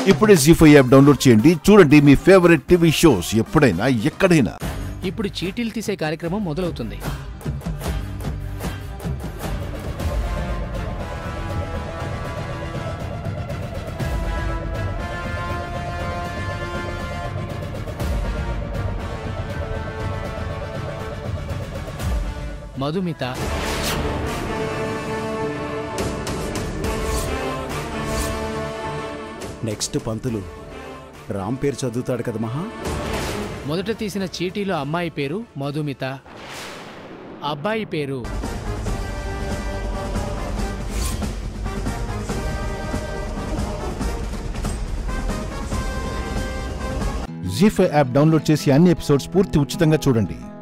ఇప్పుడే G five app download చేయండి చూడండి మీ ఫేవరెట్ టీవీ షోస్ ఎప్పుడైనా ఎక్కడైనా ఇప్పుడు చీటీలు తీసే కార్యక్రమం మొదలవుతుంది మధుమిత నెక్స్ట్ పంతులు రామ్ పేరు చదువుతాడు కదా మహా మొదట తీసిన చీటీలో అమ్మాయి పేరు మధుమిత అబ్బాయి పేరు జీ ఫైవ్ యాప్ డౌన్లోడ్ చేసి అన్ని ఎపిసోడ్స్ పూర్తి ఉచితంగా చూడండి